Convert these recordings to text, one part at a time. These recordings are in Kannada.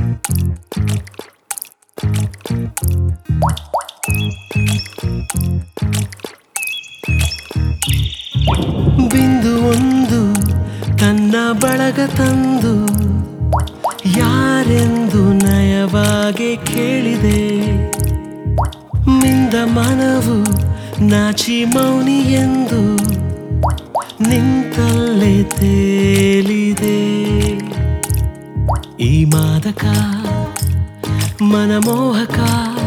ಬಿಂದು ಒಂದು ತನ್ನ ಬಳಗ ತಂದು ಯಾರೆಂದು ನಯವಾಗಿ ಕೇಳಿದೆ ಮಿಂದ ಮನವು ನಾಚಿ ಮೌನಿ ಎಂದು ನಿಂತಲ್ಲೇ ತೇಲಿದೆ ಈ ಮಾದಕ ಮನಮೋಹಕ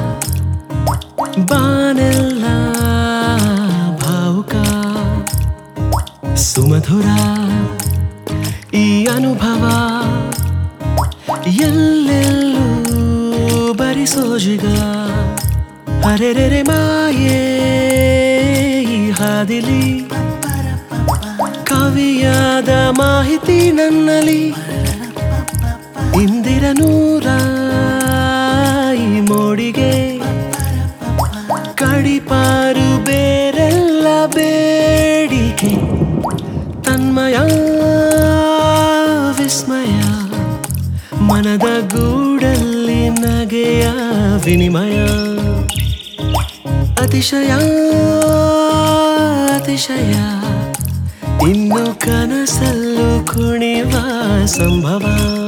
ಬಾನೆಲ್ಲ ಭಾವುಕ ಸುಮಧುರ ಈ ಅನುಭವ ಎಲ್ಲೆಲ್ಲೂ ಬರಿಸೋಜಿಗ ಅರೆರೆರೆ ಮಾಯೇ ಈ ಹಾದಿಲಿ ಕವಿಯಾದ ಮಾಹಿತಿ ನನ್ನಲ್ಲಿ ಇಂದಿರ ನೂರ ಈ ಮೋಡಿಗೆ ಕಡಿಪಾರು ಬೇರೆಲ್ಲ ಬೇಡಿಕೆ ತನ್ಮಯ ವಿಸ್ಮಯ ಮನದ ಗೂಡಲ್ಲಿ ನಗೆಯ ವಿನಿಮಯ ಅತಿಶಯ ಅತಿಶಯ ಇನ್ನು ಕನಸಲ್ಲೂ ಕುಣಿವ ಸಂಭವ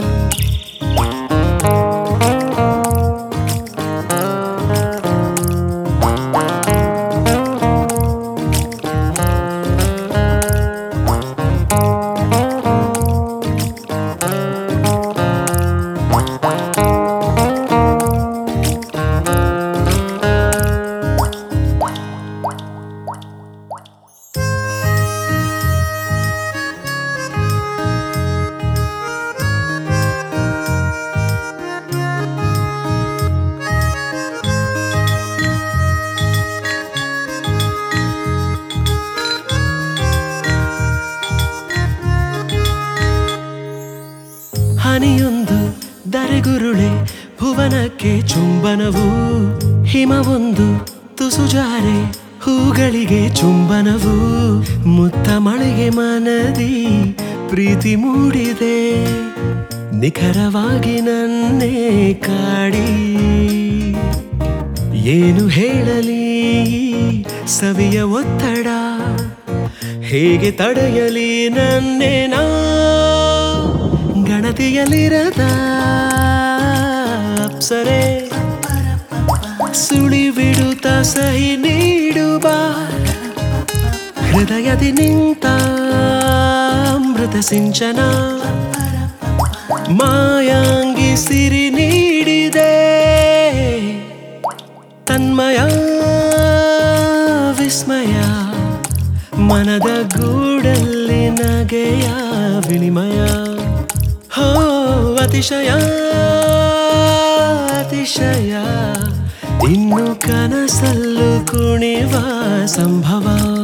ಹನಿಯೊಂದು ದರೆಗುರುಳೆ ಭುವನಕ್ಕೆ ಚುಂಬನವು ಹಿಮವೊಂದು ತುಸುಜಾರೆ ಹೂಗಳಿಗೆ ಚುಂಬನವು ಮುತ್ತ ಮಳೆಗೆ ಮನದಿ ಪ್ರೀತಿ ಮೂಡಿದೆ ನಿಖರವಾಗಿ ನನ್ನೇ ಕಾಡಿ ಏನು ಹೇಳಲಿ ಸವಿಯ ಒತ್ತಡ ಹೇಗೆ ತಡೆಯಲಿ ನನ್ನೇನ ಗಣತಿಯಲ್ಲಿರದ ಅಪ್ಸರೆ ಸುಳಿಬಿಡುತ್ತ ಸಹಿ ನೀಡುವ ಹೃದಯದಿ ನಿಂತ ಅಮೃತ ಸಿಂಚನ ಮಾಯಾಂಗಿ ಸಿರಿ ನೀಡಿದೆ ತನ್ಮಯ ವಿಸ್ಮಯ ಮನದ ಗೂಡಲ್ಲಿ ನಗೆಯ ವಿನಿಮಯ ಹೋ ಅತಿಶಯ ಅತಿಶಯ ಇನ್ನು ಕನಸಲ್ಲೂ ಕುಣಿವ ಸಂಭವ